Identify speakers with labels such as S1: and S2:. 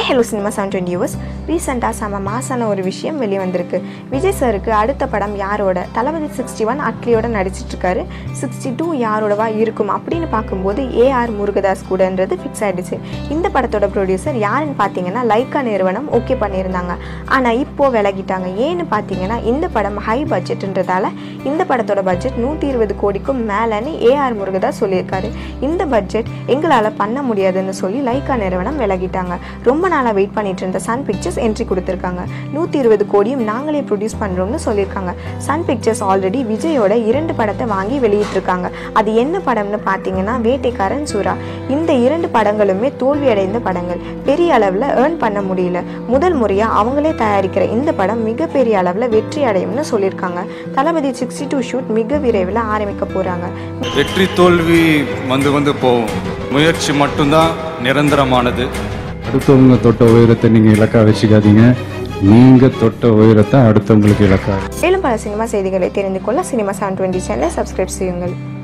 S1: hello cinema seven twenty viewers ரீசெண்டாக செம மாசான ஒரு விஷயம் வெளியே வந்திருக்கு விஜய் சாருக்கு அடுத்த படம் யாரோட தளபதி சிக்ஸ்டி ஒன் அட்லியோட நடிச்சிட்டு இருக்காரு சிக்ஸ்டி டூ யாரோடவா இருக்கும் அப்படின்னு பார்க்கும்போது ஏஆர் முருகதாஸ் கூடன்றது ஃபிக்ஸ் ஆயிடுச்சு இந்த படத்தோட ப்ரொடியூசர் யாருன்னு பார்த்தீங்கன்னா லைக்கா நிறுவனம் ஓகே பண்ணியிருந்தாங்க ஆனால் இப்போ விலகிட்டாங்க ஏன்னு பார்த்தீங்கன்னா இந்த படம் ஹை பட்ஜெட்ன்றதால இந்த படத்தோட பட்ஜெட் நூற்றி இருபது கோடிக்கும் மேலேன்னு ஏஆர் முருகதாஸ் சொல்லியிருக்காரு இந்த பட்ஜெட் எங்களால் பண்ண முடியாதுன்னு சொல்லி லைக்கா நிறுவனம் விலகிட்டாங்க ரொம்ப நாளாக வெயிட் பண்ணிட்டு இருந்த சன் பிக்சர்ஸ் என்ட்ரி கொடுத்துருக்காங்க நூற்றி இருபது கோடியும் நாங்களே ப்ரொடியூஸ் பண்ணுறோம்னு சொல்லியிருக்காங்க சன் பிக்சர்ஸ் ஆல்ரெடி விஜயோட இரண்டு படத்தை வாங்கி வெளியிட்டிருக்காங்க அது என்ன படம்னு பார்த்தீங்கன்னா வேட்டைக்காரன் சூரா இந்த இரண்டு படங்களுமே தோல்வியடைந்த படங்கள் பெரிய அளவில் ஏர்ன் பண்ண முடியல முதல் முறையாக அவங்களே தயாரிக்கிற இந்த படம் மிகப்பெரிய அளவில் வெற்றி அடையும்னு சொல்லியிருக்காங்க தளபதி சிக்ஸ்டி டூ ஷூட் மிக விரைவில் ஆரம்பிக்க போகிறாங்க
S2: வெற்றி தோல்வி வந்து வந்து போகும் முயற்சி மட்டும்தான் நிரந்தரமானது
S3: அடுத்தவங்க தொட்ட உயரத்தை நீங்க இலக்கா வச்சுக்காதீங்க நீங்க தொட்ட உயரத்தை அடுத்தவங்களுக்கு இலக்கா
S1: மேலும் பல சினிமா செய்திகளை தெரிந்து கொள்ள சினிமா செவன் டுவெண்ட்டி சேனலை சப்ஸ்கிரைப் செய்யுங்கள்